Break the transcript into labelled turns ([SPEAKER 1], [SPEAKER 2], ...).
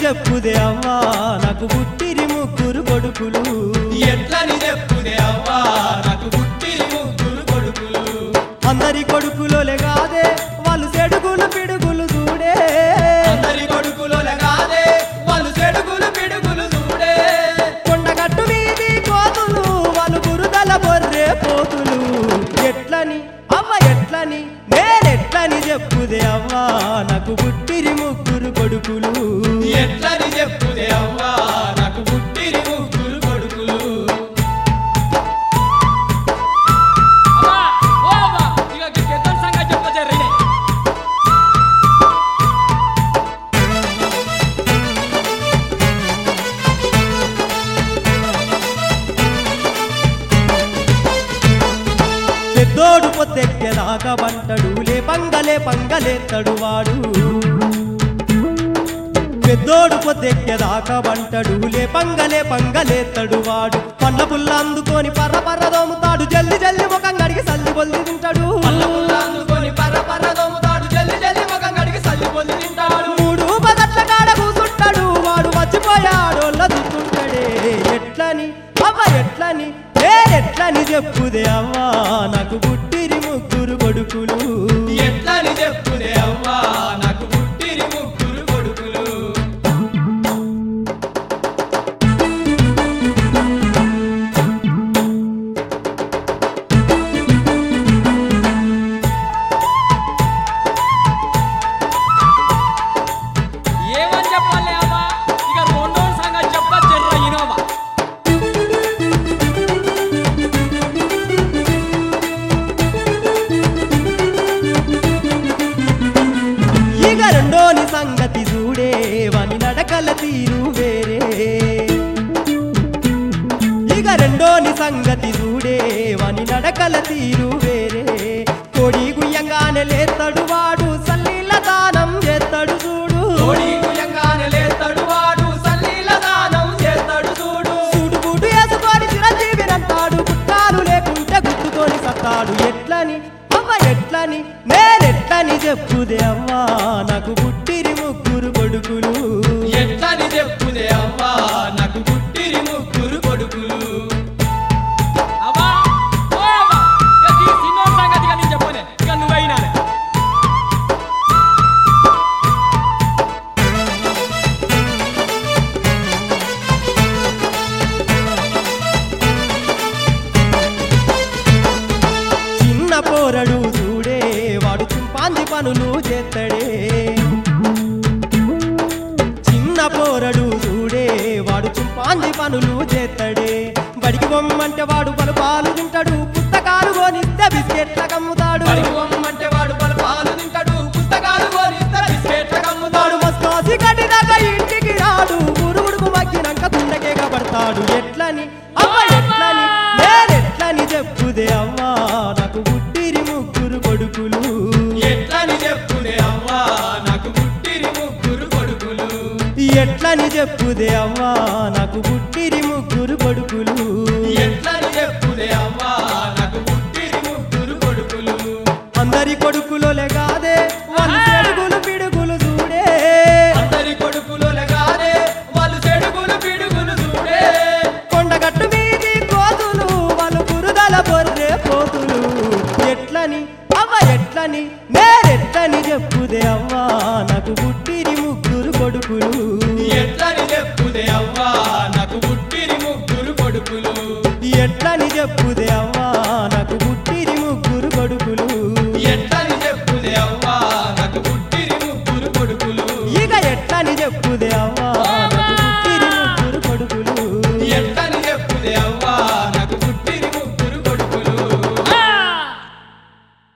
[SPEAKER 1] చెప్పుదే అవ్వా నాకు పుట్టిరి ముగ్గురు కొడుకులు
[SPEAKER 2] ఎట్లని చెప్పుదే అవ్వా నాకు పుట్టిరి ముగ్గురు కొడుకులు
[SPEAKER 1] అందరి కొడుకులోలే కాదే వాళ్ళు చెడుగులు పిడుగులు చూడే
[SPEAKER 2] అందరి కొడుకులోనే కాదే వాళ్ళు చెడుగులు పిడుగులు చూడే
[SPEAKER 1] కొండగట్టు మీది కోతులు వాళ్ళు బురదల బొర్రే పోతులు ఎట్లని అవ్వ ఎట్లని నేనెట్లని చెప్పుదే అవ్వా నాకు పుట్టిరి ముగ్గురు కొడుకులు
[SPEAKER 2] ఎట్లని చెప్పుదే అవ్వా నాకు పుట్టిరి ముగ్గురు కొడుకులు
[SPEAKER 3] అమ్మా ఓ అమ్మా ఇక ఈ పెద్దోని సంగతి చెప్ప జర్రినే
[SPEAKER 1] పెద్దోడు పొద్దెక్కేదాకా బంటడు లే పంగలే పంగలేత్తడు వాడు పెద్దోడు పొద్దెక్కేదాకా బంటడు లే పంగలే పంగలేత్తడు వాడు పండ్ల పుల్ల అందుకొని పర్ర పర్ర దోముతాడు జల్ది జల్ది ముఖం కడిగి సల్లి బొల్లి తింటాడు
[SPEAKER 2] పళ్ళ పుల్ల అందుకొని పర్ర పర్ర దొమ్ముతాడు జల్ది జల్ది ముఖం కడిగి సల్లి పొంది తింటాడు
[SPEAKER 1] మూడు పదట్ల కాడ కూసుంటాడు వాడు మర్చిపోయాడోళ్ళ దుస్తుంటాడే ఎట్లని అవ్వ ఎట్లని నేనెట్లని చెప్పుదే అవ్వా నాకు పుట్టిరి ముగ్గురు కొడుకులు
[SPEAKER 2] ఎట్లని చెప్పుదే అవ్వా నాకు పుట్టిరి ముగ్గురు కొడుకులు
[SPEAKER 3] ఏమని చెప్పాలి అమ్మా ఇక రెండో సంగతి చెప్ప జర్ర ఇనోవా
[SPEAKER 1] ఇక రెండోని సంగతి చూడే వాని నడకల తీరు వేరే ఇక రెండోని సంగతి చూడే వాని నడకల తీరు వేరే కోడి గుయ్యంగానే లేస్తాడు వాడు సల్లీల దానం చేస్తాడు చూడు
[SPEAKER 2] కోడి కుయంగానే లేస్తాడు వాడు సల్లీల దానం చేస్తాడు చూడు
[SPEAKER 1] సూటు బూటు వేసుకొని చిరంజీవినంటాడు గుట్టాలు లేకుంటే గుర్తుకొని సత్తాడు ఎట్లని అవ్వ ఎట్లని నేనెట్లని చెప్పుదే అవ్వా నాకు పుట్టిరి ముగ్గురు కొడుకులు
[SPEAKER 2] ఎట్లని చెప్పుదే అవ్వా నాకు పుట్టిరి ముగ్గురు కొడుకులు
[SPEAKER 3] అమ్మా ఓ అమ్మా ఇక ఈ సిన్నోని సంగతి ఇక నేను చెప్పనే ఇక నువ్వైనానే
[SPEAKER 1] చిన్న పోరడు చూడే వాడు చింపాంది పనులు చేస్తాడే చిన్న పోరడు చూడే వాడు చింపాంది పనులు చేస్తాడే బడికి బొమ్మంటే వాడు పలు పాలు తింటాడు పుస్తకాలు కొనిస్తే బిస్కెట్ల కమ్ముతాడు
[SPEAKER 2] బడికి పొమ్మంటే వాడు పలు పాలు తింటాడు పుస్తకాలు కోరిస్తే బిస్కెట్ల కమ్ముతాడు
[SPEAKER 1] వాడు మస్కాసి కట్టినాక ఇంటికి రాడు గురుగుడుకు మగ్గినాక గుండెకే కబడతాడు ఎట్లని అవ్వ ఎట్లని నేనెట్లని చెప్పుదే అవ్వా నాకు పుట్టిరి ముగ్గురు కొడుకులు
[SPEAKER 2] ఎట్లని చెప్పుదే అవ్వా నాకు పుట్టిరి ముగ్గురు కొడుకులు
[SPEAKER 1] ఎట్లని చెప్పుదే అవ్వా నాకు పుట్టిరి ముగ్గురు కొడుకులు
[SPEAKER 2] ఎట్లని చెప్పుదే అవ్వా నాకు పుట్టిరి ముగ్గురు కొడుకులు
[SPEAKER 1] అందరి కొడుకులోలే కాదే వాళ్ళు చెడుగులు పిడుగులు చూడే
[SPEAKER 2] అందరి కొడుకులోనే కాదే వాళ్ళు చెడుగులు పిడుగులు చూడే
[SPEAKER 1] కొండగట్టు మీది కోతులు వాళ్ళు బురదల బొర్రే పోతులు ఎట్లని అవ్వ ఎట్లని నేనెట్లని చెప్పుదే అవ్వా నాకు పుట్టిరి ముగ్గురు కొడుకులు
[SPEAKER 2] ఎట్లని చెప్పుదే అవ్వా నాకు పుట్టిరి ముగ్గురు కొడుకులు
[SPEAKER 1] ఎట్లని చెప్పుదే అవ్వా